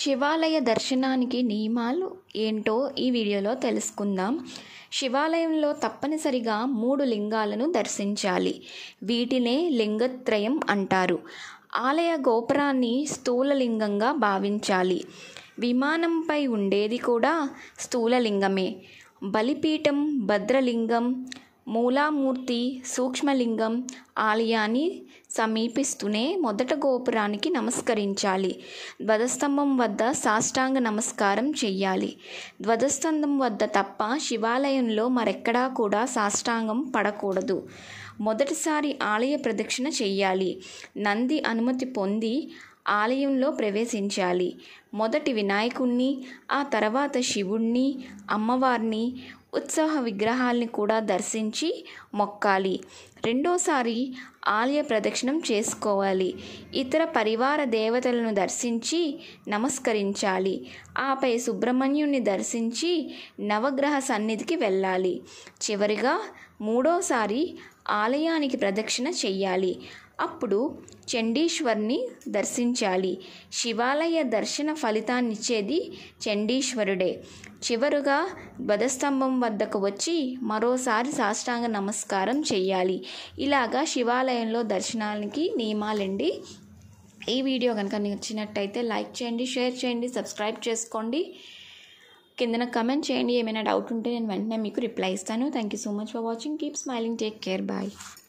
శివాలయ దర్శనానికి నియమాలు ఏంటో ఈ వీడియోలో తెలుసుకుందాం శివాలయంలో తప్పనిసరిగా మూడు లింగాలను దర్శించాలి వీటినే లింగత్రయం అంటారు ఆలయ గోపురాన్ని స్థూలలింగంగా భావించాలి విమానంపై ఉండేది కూడా స్థూలలింగమే బలిపీఠం భద్రలింగం మూలామూర్తి సూక్ష్మలింగం ఆలయాన్ని సమీపిస్తూనే మొదట గోపురానికి నమస్కరించాలి ధ్వజస్తంభం వద్ద సాష్టాంగ నమస్కారం చెయ్యాలి ధ్వజస్తంభం వద్ద తప్ప శివాలయంలో మరెక్కడా కూడా సాష్టాంగం పడకూడదు మొదటిసారి ఆలయ ప్రదక్షిణ చెయ్యాలి నంది అనుమతి పొంది ఆలయంలో ప్రవేశించాలి మొదటి వినాయకుణ్ణి ఆ తర్వాత శివుణ్ణి అమ్మవారిని ఉత్సవ విగ్రహాల్ని కూడా దర్శించి మొక్కాలి రెండోసారి ఆలయ ప్రదక్షిణం చేసుకోవాలి ఇతర పరివార దేవతలను దర్శించి నమస్కరించాలి ఆపై సుబ్రహ్మణ్యుని దర్శించి నవగ్రహ సన్నిధికి వెళ్ళాలి చివరిగా మూడోసారి ఆలయానికి ప్రదక్షిణ చెయ్యాలి అప్పుడు చండీశ్వర్ని దర్శించాలి శివాలయ దర్శన ఫలితాన్నిచ్చేది చండీశ్వరుడే చివరుగా ధ్వజస్తంభం వద్దకు వచ్చి మరోసారి సాష్టాంగ నమస్కారం చెయ్యాలి ఇలాగా శివాలయంలో దర్శనానికి నియమాలండి ఈ వీడియో కనుక నచ్చినట్టయితే లైక్ చేయండి షేర్ చేయండి సబ్స్క్రైబ్ చేసుకోండి కిందన కమెంట్ చేయండి ఏమైనా డౌట్ ఉంటే నేను వెంటనే మీకు రిప్లై ఇస్తాను thank you so much for watching keep smiling take care bye